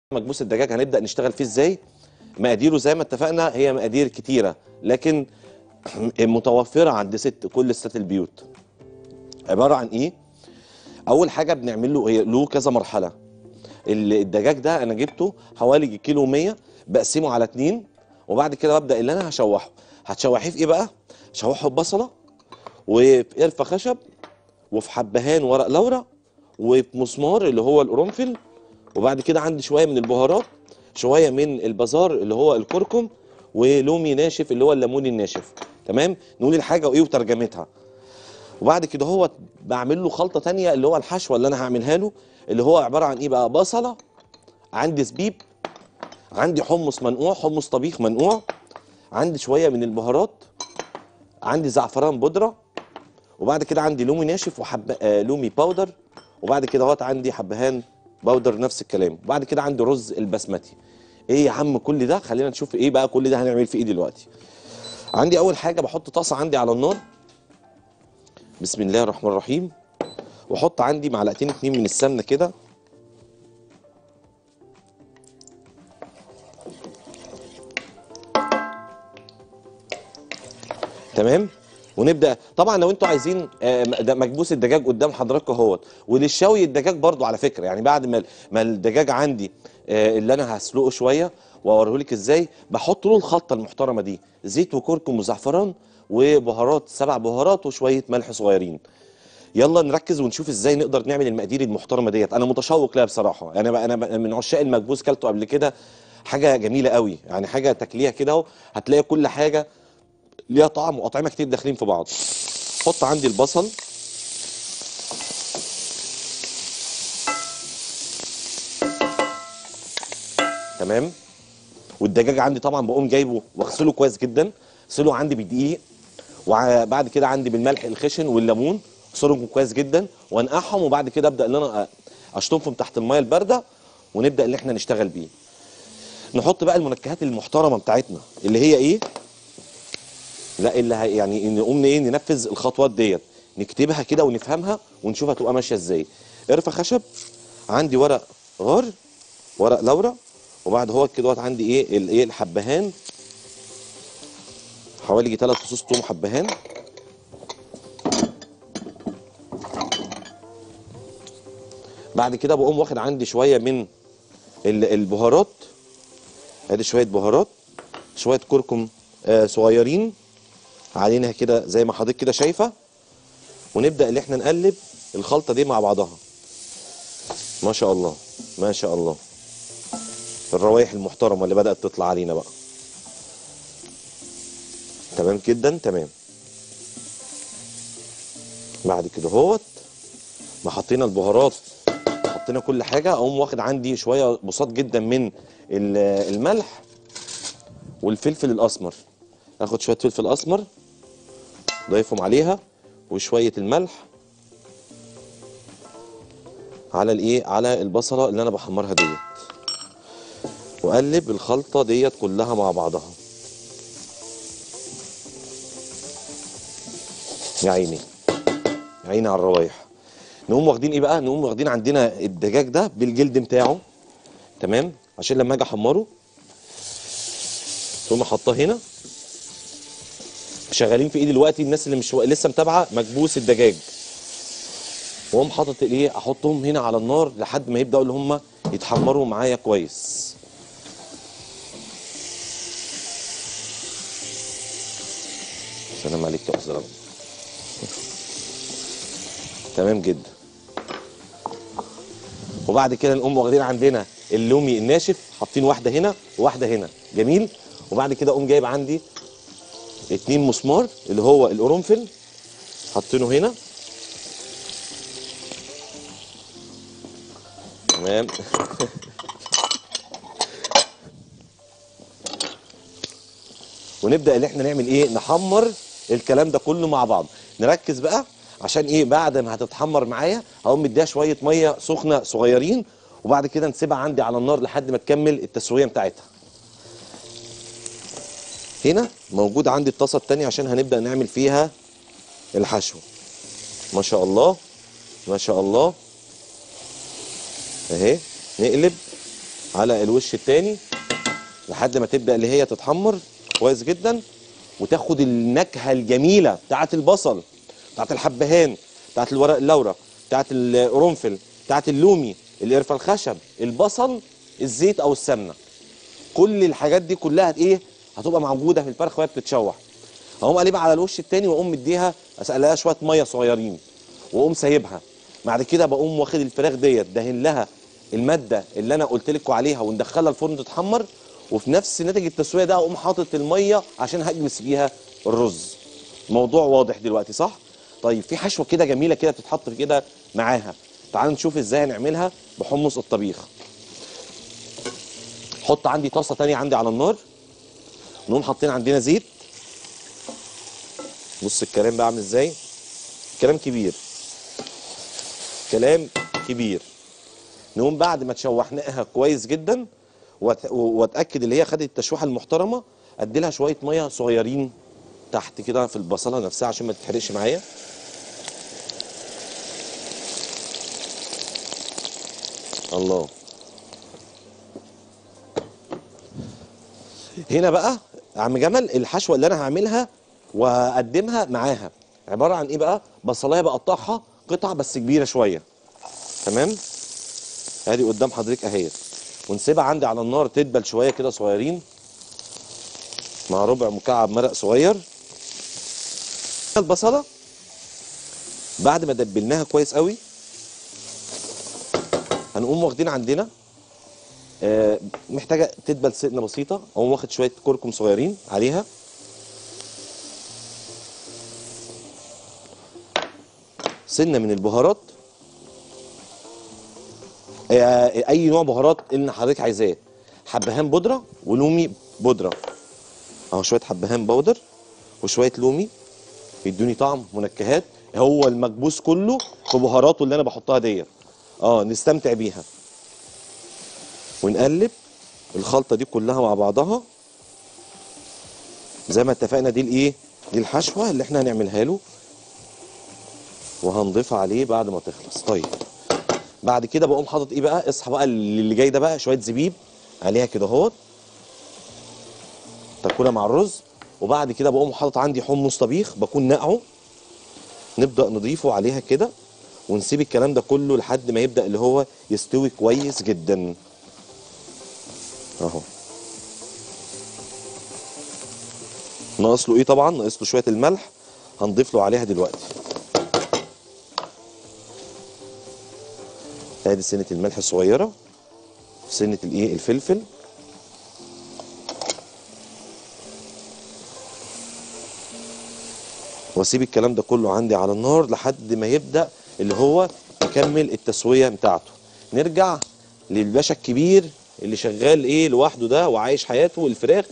مكبوس الدجاج هنبدا نشتغل فيه ازاي مقاديره زي ما اتفقنا هي مقادير كتيره لكن متوفره عند ست كل ستات البيوت عباره عن ايه اول حاجه بنعمل له هي له كذا مرحله ال- الدجاج ده انا جبته حوالي كيلو 100 بقسمه على اتنين وبعد كده ببدا اللي انا هشوحه هتشوحيه في ايه بقى شوحه ببصله وفي قرفه خشب وفي حبهان ورق لورا وفي مسمار اللي هو القرنفل وبعد كده عندي شويه من البهارات شويه من البازار اللي هو الكركم ولومي ناشف اللي هو الليمون الناشف تمام نقول الحاجه وايه وترجمتها وبعد كده هو بعمل له خلطه تانية اللي هو الحشوه اللي انا هعملها له اللي هو عباره عن ايه بقى بصله عندي زبيب عندي حمص منقوع حمص طبيخ منقوع عندي شويه من البهارات عندي زعفران بودره وبعد كده عندي لومي ناشف وحب آه لومي باودر وبعد كده اهوت عندي حبهان باودر نفس الكلام وبعد كده عندي رز البسمتي ايه يا عم كل ده خلينا نشوف ايه بقى كل ده هنعمل فيه ايه دلوقتي عندي اول حاجه بحط طاسه عندي على النار بسم الله الرحمن الرحيم واحط عندي معلقتين اتنين من السمنه كده تمام ونبدا طبعا لو انتوا عايزين آه، ده مكبوس الدجاج قدام حضراتكم اهوت وللشوي الدجاج برضو على فكره يعني بعد ما ما الدجاج عندي آه، اللي انا هسلقه شويه واوريهولك ازاي بحط له الخلطه المحترمه دي زيت وكركم وزعفران وبهارات سبع بهارات وشويه ملح صغيرين يلا نركز ونشوف ازاي نقدر نعمل المقادير المحترمه ديت انا متشوق لها بصراحه انا بقى انا بقى من عشاق المكبوس كلته قبل كده حاجه جميله قوي يعني حاجه تاكليها كده اهو هتلاقي كل حاجه ليها طعم واطعمه كتير داخلين في بعض حط عندي البصل تمام والدجاج عندي طبعا بقوم جايبه واغسله كويس جدا اغسله عندي بالدقيق وبعد كده عندي بالملح الخشن والليمون اغسلهم كويس جدا وانقعهم وبعد كده ابدا ان انا اشطفهم تحت الميه البارده ونبدا ان احنا نشتغل بيه نحط بقى المنكهات المحترمه بتاعتنا اللي هي ايه لا اللي هي يعني نقوم ايه ننفذ الخطوات ديت نكتبها كده ونفهمها ونشوف هتبقى ماشيه ازاي قرفه خشب عندي ورق غار ورق لورا وبعد هو كده عندي ايه الايه الحبهان حوالي ثلاث فصوص توم حبهان بعد كده بقوم واخد عندي شويه من ال- البهارات ادي شويه بهارات شويه كركم آه صغيرين علينا كده زي ما حضرتك كده شايفه ونبدا ان احنا نقلب الخلطه دي مع بعضها ما شاء الله ما شاء الله الروايح المحترمه اللي بدات تطلع علينا بقى تمام جدا تمام بعد كده هوت ما حطينا البهارات حطينا كل حاجه اقوم واخد عندي شويه بساط جدا من ال- الملح والفلفل الاسمر اخد شويه فلفل اسمر ضيفهم عليها وشويه الملح على الايه على البصله اللي انا بحمرها ديت واقلب الخلطه ديت كلها مع بعضها يا عيني يا عيني على الروايح نقوم واخدين ايه بقى نقوم واخدين عندنا الدجاج ده بالجلد بتاعه تمام عشان لما اجي احمره تقوم حاطاه هنا شغالين في ايدي دلوقتي الناس اللي مش لسه متابعه مكبوس الدجاج واقوم حاطط الايه احطهم هنا على النار لحد ما يبداوا اللي هم يتحمروا معايا كويس سلام عليك يا استاذ رب تمام جدا وبعد كده نقوم واخدين عندنا اللومي الناشف حاطين واحده هنا وواحده هنا جميل وبعد كده اقوم جايب عندي اتنين مسمار اللي هو القرنفل حاطينه هنا تمام ونبدا ان احنا نعمل ايه نحمر الكلام ده كله مع بعض نركز بقى عشان ايه بعد ما هتتحمر معايا هقوم مديها شويه ميه سخنه صغيرين وبعد كده نسيبها عندي على النار لحد ما تكمل التسويه بتاعتها هنا موجود عندي الطاسه التانية عشان هنبدا نعمل فيها الحشو ما شاء الله ما شاء الله اهي نقلب على الوش التاني لحد ما تبدا اللي هي تتحمر كويس جدا وتاخد النكهه الجميله بتاعت البصل بتاعت الحبهان بتاعت الورق اللورا بتاعت القرنفل بتاعت اللومي القرفه الخشب البصل الزيت او السمنه كل الحاجات دي كلها ايه هتبقى موجوده في الفرخه وهي بتتشوح هقوم قلبها على الوش التاني واقوم مديها اسقلها شويه ميه صغيرين واقوم سايبها بعد كده بقوم واخد الفراخ ديت دهن لها الماده اللي انا قلت لكم عليها وندخلها الفرن تتحمر وفي نفس ناتج التسويه ده اقوم حاطط الميه عشان هجمس بيها الرز موضوع واضح دلوقتي صح طيب في حشوه كده جميله كده بتتحط كده معاها تعالوا نشوف ازاي هنعملها بحمص الطبيخ حط عندي طاسه تانية عندي على النار نقوم حاطين عندنا زيت بص الكلام بقى عامل ازاي كلام كبير كلام كبير نقوم بعد ما تشوحناها كويس جدا وأت- واتاكد اللي هي خدت التشويحه المحترمه ادي لها شويه ميه صغيرين تحت كده في البصله نفسها عشان ما تتحرقش معايا الله هنا بقى يا عم جمل الحشوه اللي انا هعملها واقدمها معاها عباره عن ايه بقى بصلايه بقطعها قطع بس كبيره شويه تمام ادي قدام حضرتك اهي ونسيبها عندي على النار تدبل شويه كده صغيرين مع ربع مكعب مرق صغير البصله بعد ما دبلناها كويس قوي هنقوم واخدين عندنا آه، محتاجه تدبل سنه بسيطه اقوم واخد شويه كركم صغيرين عليها سنه من البهارات آه، اي نوع بهارات اللي حضرتك عايزاه حبهان بودره ولومي بودره اهو شويه حبهان بودر وشويه لومي يدوني طعم منكهات هو المكبوس كله في بهاراته اللي انا بحطها ديت اه نستمتع بيها ونقلب الخلطه دي كلها مع بعضها زي ما اتفقنا دي الايه دي الحشوه اللي احنا هنعملها له وهنضيفها عليه بعد ما تخلص طيب بعد كده بقوم حاطط ايه بقى اصحى بقى اللي جاي ده بقى شويه زبيب عليها كده اهوت تاكلها مع الرز وبعد كده بقوم حاطط عندي حمص طبيخ بكون نقعه نبدا نضيفه عليها كده ونسيب الكلام ده كله لحد ما يبدا اللي هو يستوي كويس جدا اهو ناقص له ايه طبعا ناقص له شويه الملح هنضيف له عليها دلوقتي ادي سنه الملح الصغيره سنه الايه الفلفل واسيب الكلام ده كله عندي على النار لحد ما يبدا اللي هو يكمل التسويه بتاعته نرجع للباشا الكبير اللي شغال ايه لوحده ده وعايش حياته الفراخ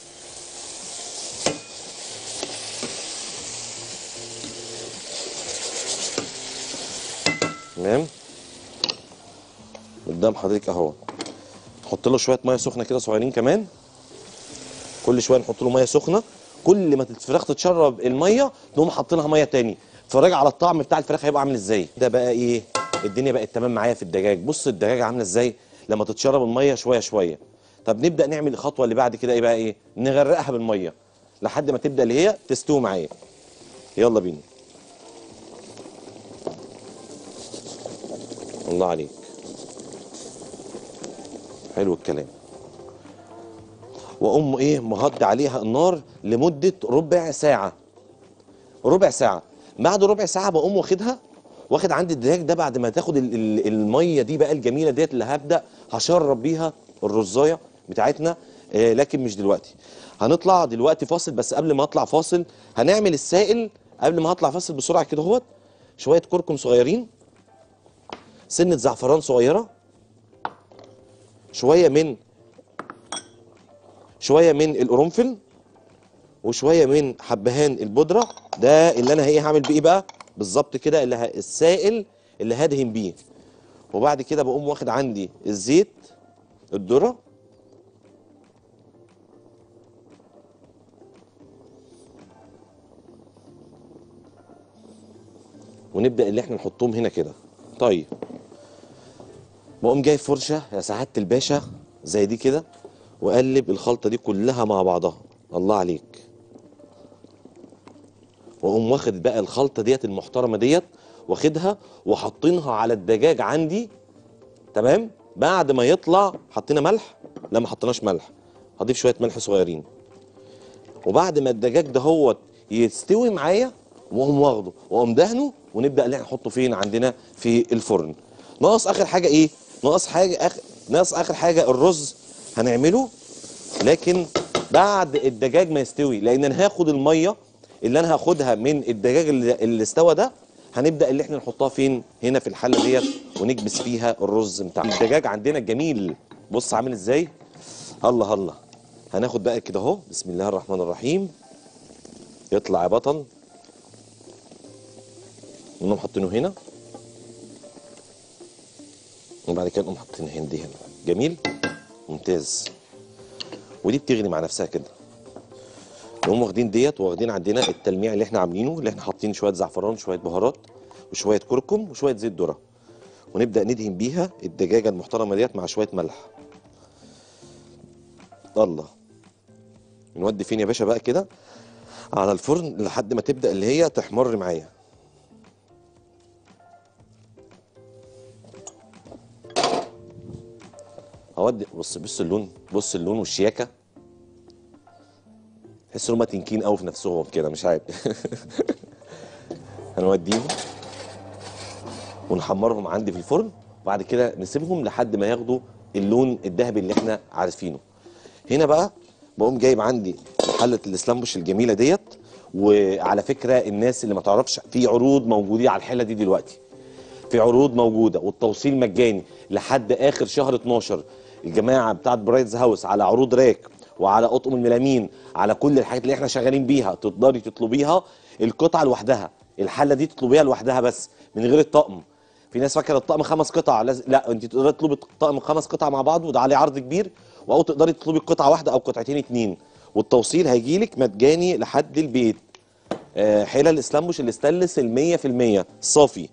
تمام قدام حضرتك اهو نحط له شويه ميه سخنه كده صغيرين كمان كل شويه نحط له ميه سخنه كل ما الفراخ تتشرب الميه نقوم حاطين لها ميه تاني اتفرج على الطعم بتاع الفراخ هيبقى عامل ازاي ده بقى ايه الدنيا بقت تمام معايا في الدجاج بص الدجاجه عامله ازاي لما تتشرب الميه شويه شويه طب نبدا نعمل الخطوه اللي بعد كده ايه بقى ايه نغرقها بالميه لحد ما تبدا اللي هي تستوي معايا يلا بينا الله عليك حلو الكلام واقوم ايه مهدي عليها النار لمده ربع ساعه ربع ساعه بعد ربع ساعه بقوم واخدها واخد عندي الدجاج ده بعد ما تاخد ال- ال- الميه دي بقى الجميله ديت اللي هبدا هشرب بيها الرزايه بتاعتنا آه لكن مش دلوقتي هنطلع دلوقتي فاصل بس قبل ما اطلع فاصل هنعمل السائل قبل ما هطلع فاصل بسرعه كده اهوت شويه كركم صغيرين سنه زعفران صغيره شويه من شويه من القرنفل وشويه من حبهان البودره ده اللي انا ايه هعمل بيه بقى بالظبط كده اللي ه... السائل اللي هدهن بيه وبعد كده بقوم واخد عندي الزيت الذره ونبدا اللي احنا نحطهم هنا كده طيب بقوم جايب فرشه يا سعاده الباشا زي دي كده واقلب الخلطه دي كلها مع بعضها الله عليك واقوم واخد بقى الخلطه ديت المحترمه ديت واخدها وحاطينها على الدجاج عندي تمام بعد ما يطلع حطينا ملح لا ما حطيناش ملح هضيف شويه ملح صغيرين وبعد ما الدجاج ده هو يستوي معايا واقوم واخده واقوم دهنه ونبدا ان احنا نحطه فين عندنا في الفرن ناقص اخر حاجه ايه ناقص حاجه اخر ناقص اخر حاجه الرز هنعمله لكن بعد الدجاج ما يستوي لان انا هاخد الميه اللي انا هاخدها من الدجاج اللي, اللي استوى ده هنبدا اللي احنا نحطها فين هنا في الحله ديت ونكبس فيها الرز بتاعنا الدجاج عندنا جميل بص عامل ازاي الله الله هناخد بقى كده اهو بسم الله الرحمن الرحيم يطلع يا بطل ونقوم حاطينه هنا وبعد كده نقوم حاطين هنا دي هنا جميل ممتاز ودي بتغلي مع نفسها كده نقوم واخدين ديت واخدين عندنا التلميع اللي احنا عاملينه اللي احنا حاطين شويه زعفران شويه بهارات وشويه كركم وشويه زيت ذره ونبدا ندهن بيها الدجاجه المحترمه ديت مع شويه ملح الله نودي فين يا باشا بقى كده على الفرن لحد ما تبدا اللي هي تحمر معايا هودي بص بص اللون بص اللون والشياكه تحس ان هم تنكين قوي في نفسهم كده مش عارف هنوديهم ونحمرهم عندي في الفرن وبعد كده نسيبهم لحد ما ياخدوا اللون الذهبي اللي احنا عارفينه هنا بقى بقوم جايب عندي حله الاسلامبوش الجميله ديت وعلى فكره الناس اللي ما تعرفش في عروض موجودين على الحله دي دلوقتي في عروض موجوده والتوصيل مجاني لحد اخر شهر 12 الجماعه بتاعت برايتز هاوس على عروض راك وعلى اطقم الميلامين على كل الحاجات اللي احنا شغالين بيها تقدري تطلبيها القطعه لوحدها الحله دي تطلبيها لوحدها بس من غير الطقم في ناس فاكره الطقم خمس قطع لازم لا انت تقدري تطلبي الطقم خمس قطع مع بعض وده عليه عرض كبير او تقدري تطلبي قطعه واحده او قطعتين اتنين والتوصيل هيجيلك مجاني لحد البيت آه، حلل اسلامبوش الاستانلس ال 100% صافي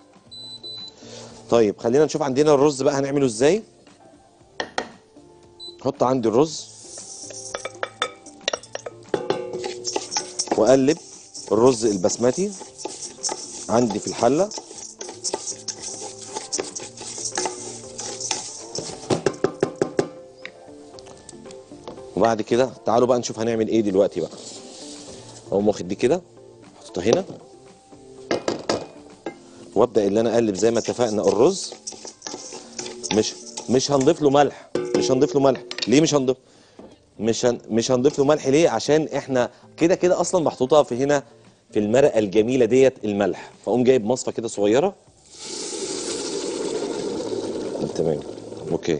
طيب خلينا نشوف عندنا الرز بقى هنعمله ازاي حط عندي الرز واقلب الرز البسمتي عندي في الحله وبعد كده تعالوا بقى نشوف هنعمل ايه دلوقتي بقى اقوم واخد دي كده احطها هنا وابدا اللي انا اقلب زي ما اتفقنا الرز مش مش هنضيف له ملح مش هنضيف له ملح ليه مش هنضيف مش هن... مش هنضيف له ملح ليه عشان احنا كده كده اصلا محطوطه في هنا في المرقه الجميله ديت الملح فاقوم جايب مصفى كده صغيره تمام اوكي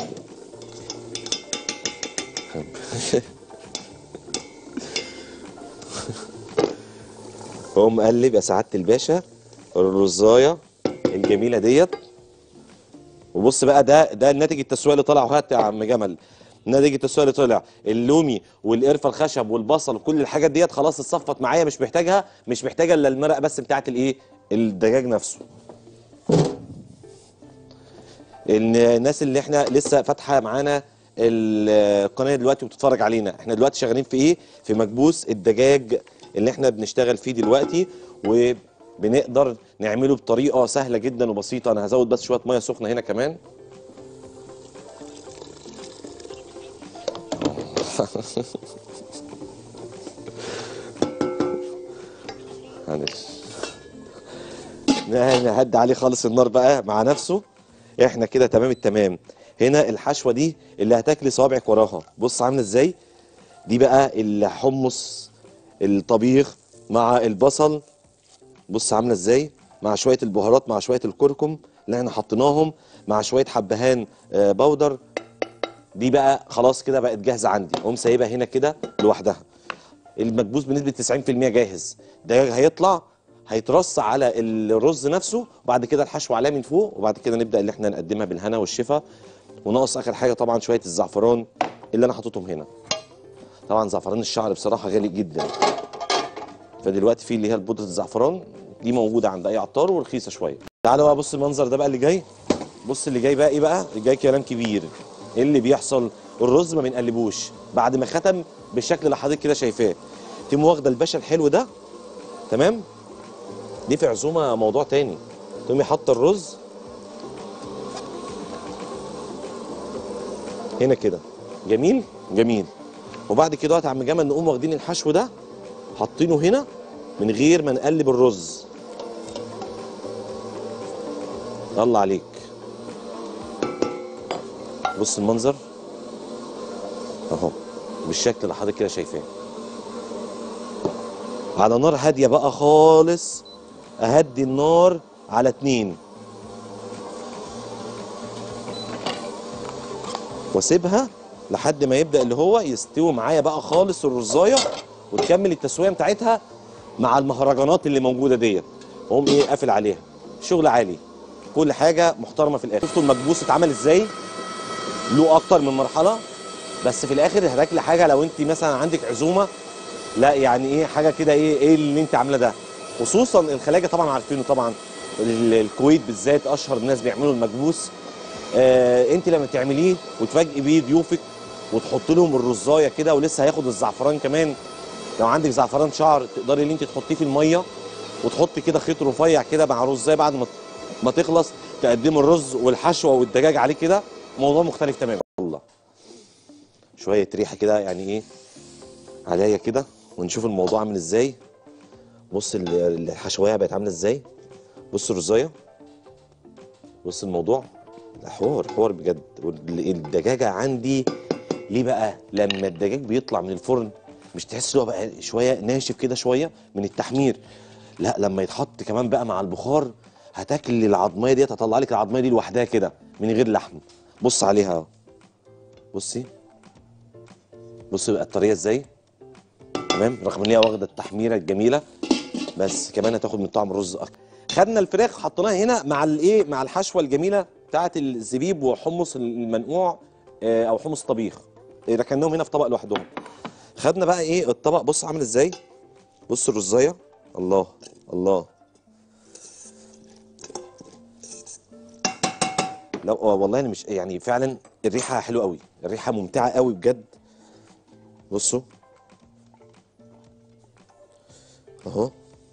واقوم مقلب يا سعاده الباشا الرزايه الجميله ديت وبص بقى ده ده الناتج التسويق اللي طلع هات يا عم جمل ناتج التسويق اللي طلع اللومي والقرفه الخشب والبصل وكل الحاجات ديت خلاص اتصفت معايا مش محتاجها مش محتاجه الا المرقه بس بتاعت الايه الدجاج نفسه الناس اللي احنا لسه فاتحه معانا القناه دلوقتي وبتتفرج علينا احنا دلوقتي شغالين في ايه في مكبوس الدجاج اللي احنا بنشتغل فيه دلوقتي وبنقدر نعمله بطريقه سهله جدا وبسيطه انا هزود بس شويه ميه سخنه هنا كمان معلش نهدي عليه خالص النار بقى مع نفسه احنا كده تمام التمام هنا الحشوه دي اللي هتاكلي صوابعك وراها بص عامله ازاي دي بقى الحمص الطبيخ مع البصل بص عامله ازاي مع شويه البهارات مع شويه الكركم اللي احنا حطيناهم مع شويه حبهان آه، بودر دي بقى خلاص كده بقت جاهزه عندي اقوم سايبها هنا كده لوحدها المكبوس بنسبه 90% جاهز ده هيطلع هيترص على الرز نفسه وبعد كده الحشو عليه من فوق وبعد كده نبدا اللي احنا نقدمها بالهنا والشفا وناقص اخر حاجه طبعا شويه الزعفران اللي انا حاططهم هنا طبعا زعفران الشعر بصراحه غالي جدا فدلوقتي في اللي هي بودره الزعفران دي موجوده عند اي عطار ورخيصه شويه تعالوا بقى بص المنظر ده بقى اللي جاي بص اللي جاي بقى ايه بقى اللي جاي كلام كبير ايه اللي بيحصل الرز ما بنقلبوش بعد ما ختم بالشكل اللي حضرتك كده شايفاه تقوم واخده الباشا الحلو ده تمام دي في عزومه موضوع تاني تقومي حاطه الرز هنا كده جميل جميل وبعد كده وقت عم جمال نقوم واخدين الحشو ده حاطينه هنا من غير ما نقلب الرز الله عليك بص المنظر اهو بالشكل اللي حضرتك كده شايفاه على نار هاديه بقى خالص اهدي النار على اتنين واسيبها لحد ما يبدا اللي هو يستوي معايا بقى خالص الرزايه وتكمل التسويه بتاعتها مع المهرجانات اللي موجوده ديت واقوم ايه قافل عليها شغل عالي كل حاجه محترمه في الاخر شفتوا المكبوس اتعمل ازاي له اكتر من مرحله بس في الاخر هتاكلي حاجه لو انت مثلا عندك عزومه لا يعني ايه حاجه كده ايه ايه اللي انت عامله ده خصوصا الخلاجه طبعا عارفينه طبعا ال- الكويت بالذات اشهر الناس بيعملوا المكبوس آه انت لما تعمليه وتفاجئي بيه ضيوفك وتحط لهم الرزايه كده ولسه هياخد الزعفران كمان لو عندك زعفران شعر تقدري ان انت تحطيه في الميه وتحطي كده خيط رفيع كده مع رزايه بعد ما ما تخلص تقدمي الرز والحشوه والدجاج عليه كده موضوع مختلف تماما الله شويه ريحه كده يعني ايه عليا كده ونشوف الموضوع عامل ازاي بص ال- الحشويه بقت عامله ازاي بص الرزايه بص الموضوع ده حوار حوار بجد والدجاجه عندي ليه بقى لما الدجاج بيطلع من الفرن مش تحس هو بقى شويه ناشف كده شويه من التحمير لا لما يتحط كمان بقى مع البخار هتاكل العظميه ديت هطلع لك العظميه دي لوحدها كده من غير لحم بص عليها اهو بصي بصي بقى الطريه ازاي تمام رغم ان هي واخده التحميره الجميله بس كمان هتاخد من طعم الرز اكتر خدنا الفراخ حطيناها هنا مع الايه مع الحشوه الجميله بتاعه الزبيب وحمص المنقوع آه، او حمص طبيخ آه، ركناهم هنا في طبق لوحدهم خدنا بقى ايه الطبق بص عامل ازاي بص الرزايه الله الله لا آه، والله انا مش يعني فعلا الريحه حلوه قوي الريحه ممتعه قوي بجد بصوا اهو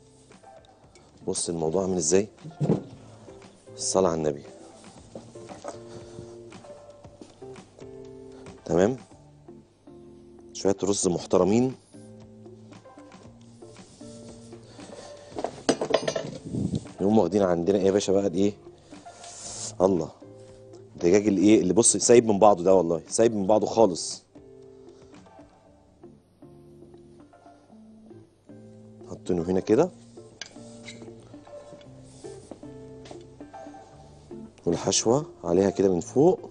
بص الموضوع عامل ازاي الصلاة على النبي تمام شوية رز محترمين يقوم واخدين عندنا ايه يا باشا بقى ايه الله الدجاج الايه اللي بص سايب من بعضه ده والله سايب من بعضه خالص حاطينه هنا كده والحشوة عليها كده من فوق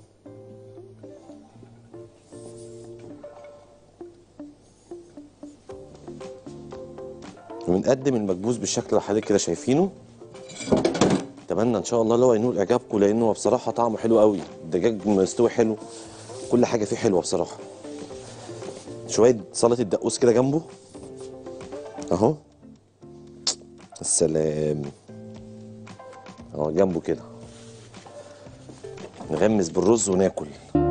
وبنقدم المكبوس بالشكل اللي حضرتك كده شايفينه اتمنى ان شاء الله اللي هو ينول اعجابكم لانه هو بصراحه طعمه حلو قوي الدجاج مستوي حلو كل حاجه فيه حلوه بصراحه شويه سلطه الدقوس كده جنبه اهو السلام اه جنبه كده نغمس بالرز وناكل